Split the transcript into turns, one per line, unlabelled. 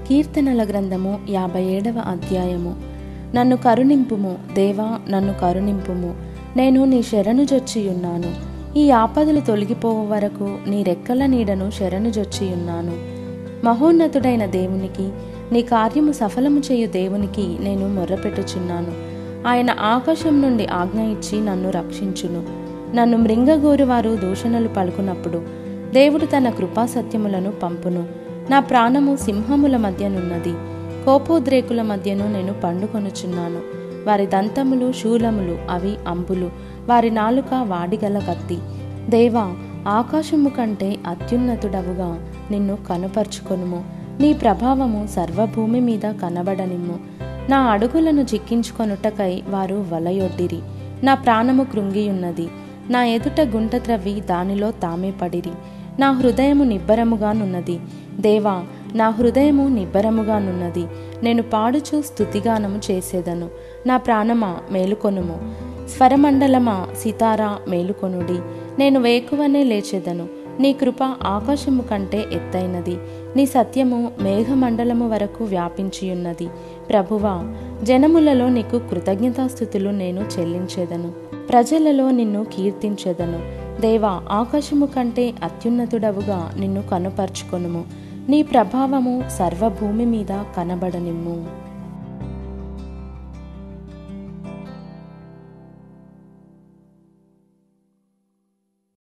కీర్తనల గ్రంథము యాభై ఏడవ అధ్యాయము నన్ను కరుణింపుము దేవా నన్ను కరుణింపుము నేను నీ శరణు జొచ్చియున్నాను ఈ ఆపదలు తొలగిపోవు వరకు నీ రెక్కల నీడను శరణు జొచ్చియున్నాను మహోన్నతుడైన దేవునికి నీ కార్యము సఫలము చేయు దేవునికి నేను మొర్రపెట్టుచున్నాను ఆయన ఆకాశం నుండి ఆజ్ఞ ఇచ్చి నన్ను రక్షించును నన్ను మృంగగోరు వారు దూషణలు పలుకున్నప్పుడు దేవుడు తన కృపా సత్యములను పంపును నా ప్రాణము సింహముల మధ్యనున్నది కోపోద్రేకుల మధ్యను నేను పండుకొనుచున్నాను వారి దంతములు శూలములు అవి అంబులు వారి నాలుక వాడిగల కత్తి దేవా ఆకాశము కంటే అత్యున్నతుడవుగా నిన్ను కనుపరుచుకొనుము నీ ప్రభావము సర్వభూమి మీద కనబడనిమ్ము నా అడుగులను చిక్కించుకొనుటకై వారు వలయొడ్డిరి నా ప్రాణము కృంగియున్నది నా ఎదుట గుంట త్రవ్వి దానిలో తామే పడిరి నా హృదయము నిబ్బరముగానున్నది దేవా నా హృదయము నిబ్బరముగానున్నది నేను పాడుచు స్థుతిగానము చేసేదను నా ప్రాణమా మేలుకొనుము స్వరమండలమా సితారా మేలుకొనుడి నేను వేకువనే లేచెదను నీ కృప ఆకాశము కంటే ఎత్తైనది నీ సత్యము మేఘమండలము వరకు వ్యాపించియున్నది ప్రభువా జనములలో నీకు కృతజ్ఞతాస్థుతులు నేను చెల్లించేదను ప్రజలలో నిన్ను కీర్తించెదను దేవా ఆకాశము కంటే అత్యున్నతుడవుగా నిన్ను కనుపరుచుకొనుము నీ ప్రభావము సర్వభూమి మీద కనబడనిమ్ము